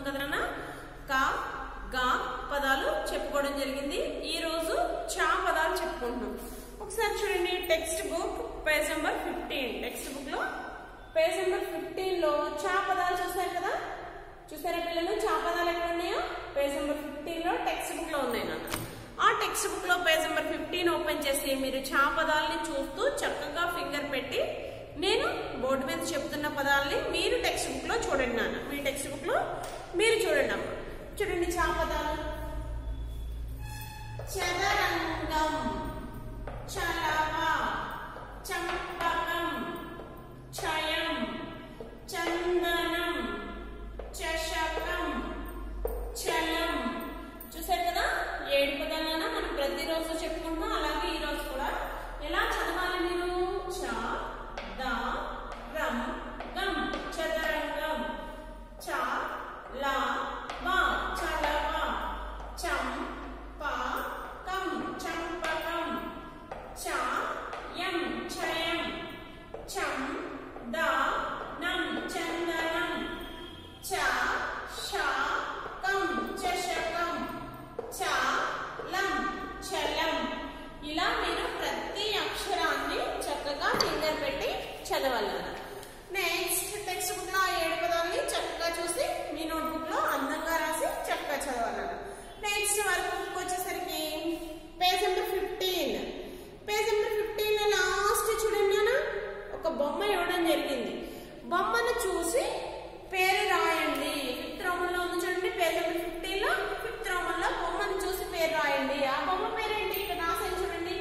కదా నాన్న కా గా పదాలు చెప్పుకోవడం జరిగింది ఈ రోజు చా పదాలు చెప్పుకుంటున్నాం ఒకసారి చూడండి text book page number fifteen text book లో పేజ్ నెంబర్ ఫిఫ్టీన్ లో చా పదాలు చూసారు కదా చూసారా పిల్లలు చా పదాలు ఎక్కడ ఉన్నాయో పేజ్ నెంబర్ ఫిఫ్టీన్ లో టెక్స్ట్ బుక్ లో ఉన్నాయి నాన్న ఆ టెక్స్ట్ బుక్ లో పేజ్ నెంబర్ ఫిఫ్టీన్ ఓపెన్ చేసి మీరు చా పదాలని చూస్తూ చక్కగా ఫింగర్ పెట్టి నేను బోర్డు మీద చెప్తున్న పదాలని మీరు టెక్స్ట్ బుక్ లో చూడండి నాన్న మీ టెక్స్ట్ బుక్ లో మీరు చూడండి అమ్మ చూడండి చా పదాలు చదరంగం చలవ చంపకం ఛయం చందనం చషకం చలం చూసారు కదా ఏడు పదాలైనా మనం ప్రతిరోజు చెప్పుకుంటున్నాం అలాగే ఈ రోజు కూడా ఎలా చదవాలి మీరు చ ద రం గం చదరంగం చ ల వ చలవ చం ప కం చంపకం చ యం చయం చం ద నం చందనం చ ష కం చషకం చ లం చలం ఇలా మీరు ప్రతి అక్షరాన్ని చక్కగా ఫింగర్ పెట్టి చదవాలన్న నెక్స్ట్ టెక్స్ట్ బుక్ లో ఆ ఏడు పదాలని చక్కగా చూసి మీ నోట్బుక్ లో అందంగా రాసి చక్కగా చదవాలన్న నెక్స్ట్ వర్క్ బుక్ వచ్చేసరికి page number fifteen page number fifteen లో లాస్ట్ చూడండి నాన్న ఒక బొమ్మ ఇవ్వడం జరిగింది బొమ్మను చూసి పేరు రాయండి ఫిఫ్త్ రోమన్లో ఉంది చూడండి పేజ్ నెంబర్ ఫిఫ్టీన్ లో ఫిఫ్త్ రోమన్లో బొమ్మను చూసి పేరు రాయండి ఆ బొమ్మ పేరేంటి ఇక్కడ రాసాను చూడండి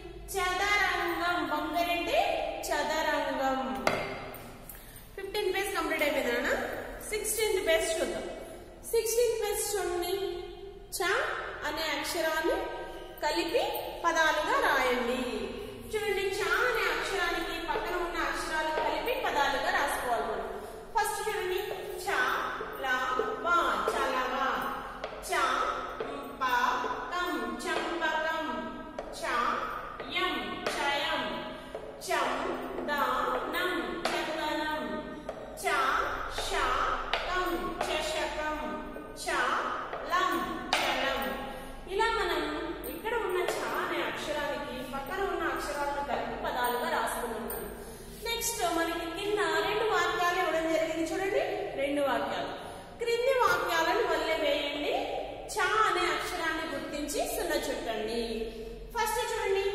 చదరంగం బొమ్మ పేరేంటి చదరంగం ఫిఫ్టీన్త్ పేజ్ కంప్లీట్ అయిపోయిందా సిక్స్టీన్త్ పేజ్ చూద్దాం సిక్స్టీన్త్ పేజ్ చూడండి చ అనే అక్షరాన్ని కలిపి పదాలుగా రాయండి చూడండి చ అనే అక్షరానికి పక్కన ఉన్న అక్షరాలు కలిపి పదాలుగా రాసుకోవాలి మనం ఫస్ట్ చూడండి చ ల వ చలవ చ ప కం చంపకం చ యం చయం చం ద నం చందనం చ ష కం చషకం చ లం చలం ఇలా మనం ఇక్కడ ఉన్న చ అనే అక్షరానికి పక్కన ఉన్న అక్షరాలను కలిపి పదాలుగా రాసుకున్నాం నెక్స్ట్ మనకి కింద రెండు వాక్యాలు ఇవ్వడం జరిగింది చూడండి రెండు వాక్యాలు క్రింది వాక్యాలను వల్లే వేయండి చ అనే అక్షరాన్ని గుర్తించి సున్న చుట్టండి ఫస్ట్ చూడండి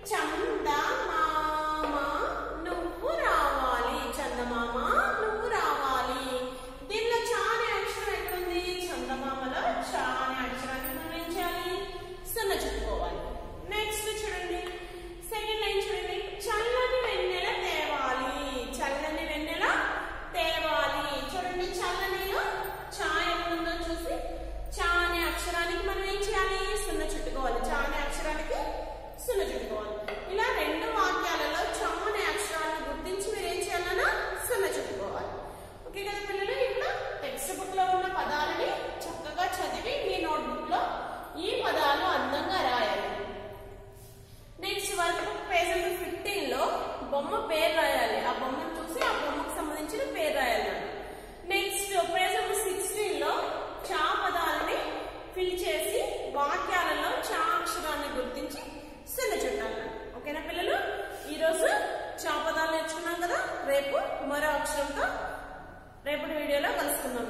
చందమామ నువ్వు రావాలి చందమామ నువ్వు రావాలి దీనిలో చ అనే అక్షరం ఎక్కడుంది చందమామలో చ అనే అక్షరాన్ని మనం ఏం చేయాలి సున్న చుట్టుకోవాలి నెక్స్ట్ చూడండి సెకండ్ లైన్ చూడండి చల్లని వెన్నెల తేవాలి చల్లని వెన్నెల తేవాలి చూడండి చల్లనిలో ఛాయ ఉందో చూసి చా అనే అక్షరానికి మనం ఏం చేయాలి సున్న చుట్టుకోవాలి చా అనే అక్షరానికి సున్న చుట్టుకోవాలి ఇలా రెండు వాక్యాలలో చా అనే అక్షరాన్ని గుర్తించి మీరు ఏం చేయాలన్నా సున్న చుట్టుకోవాలి ఓకే కదా పిల్లలు ఇప్పుడు టెక్స్ట్ బుక్ లో ఉన్న పదాలని చక్కగా చదివి మీ నోట్బుక్ లో ఈ పదాలు అందంగా రాయాలి next work book page number fifteen లో బొమ్మ పేరు రాయాలి ఆ బొమ్మను చూసి ఆ బొమ్మకు సంబంధించిన పేరు రాయాలి నెక్స్ట్ పేజ్ నెంబర్ సిక్స్టీన్ లో చా పదాలని ఫిల్ చేసి వాక్యాలలో చా అక్షరాన్ని గుర్తించి సిన్న చుట్టాలి ఓకేనా పిల్లలు ఈరోజు చా పదాలు నేర్చుకున్నాం కదా రేపు మరో అక్షరంతో రేపటి వీడియోలో కలుసుకుందాం